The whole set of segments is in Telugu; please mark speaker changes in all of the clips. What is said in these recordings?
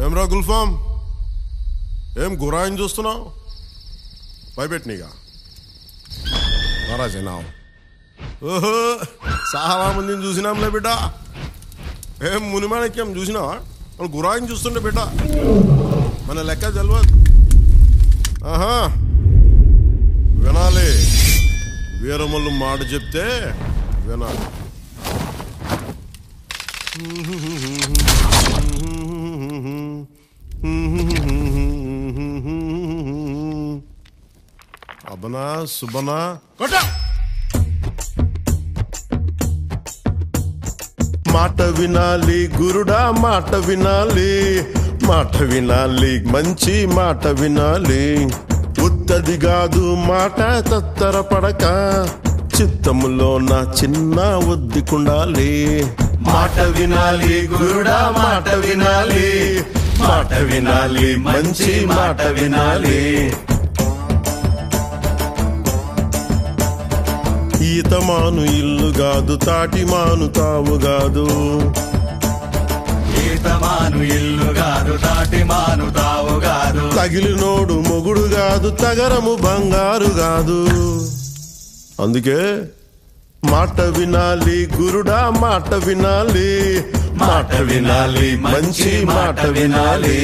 Speaker 1: ఏమ్రా గుల్ఫామ్ ఏం గురాయిని చూస్తున్నావు భయపెట్టినీగా నారాజేనావు ఓహో చాలా మందిని చూసినాంలే బిడ్డ ఏం మునిమాణిక్యం చూసినావా మన గురాయిని చూస్తుండే బిడ్డ మన లెక్క తెలియదు ఆహా వినాలి వీరమల్లు మాట చెప్తే వినాలి అబనా సుబనా కొట్ట మాట వినాలి గురుడా మాట వినాలి మాట వినాలి మంచి మాట వినాలి ఉత్తది కాదు మాట తత్తర పడక చిత్తములో నా చిన్న ఒద్దికుండాలి మాట వినాలి గురుడా మాట వినాలి మాట వినాలి మంచి మాట వినాలి ఈతమాను ఇల్లు కాదు తాటి మాను తావు కాదు
Speaker 2: ఈతమాను ఇల్లు గారు తాటి మాను తావు గారు
Speaker 1: తగిలినోడు మొగుడు కాదు తగరము బంగారు కాదు అందుకే మాట వినాలి గురుడా మాట వినాలి మాట వినాలి మంచి మాట వినాలి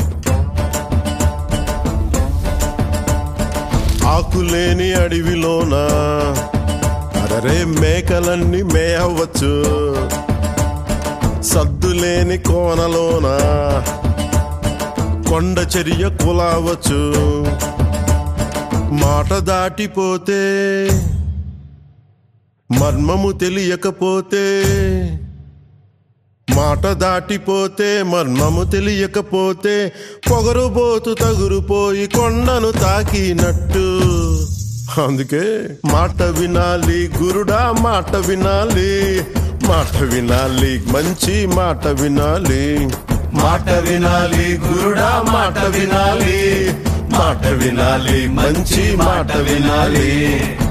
Speaker 1: ఆకులేని అడవిలోన అరే మేకలన్నీ మేయవచ్చు సద్దులేని కోనలోన కొండ చర్య కులావచ్చు మాట దాటిపోతే మర్మము తెలియకపోతే మాట దాటిపోతే మర్మము తెలియకపోతే పొగరుబోతు తగురుపోయి కొండను తాకినట్టు అందుకే మాట వినాలి గురుడా మాట వినాలి మాట వినాలి మంచి మాట వినాలి మాట వినాలి గురుడా మాట వినాలి మాట వినాలి మంచి మాట వినాలి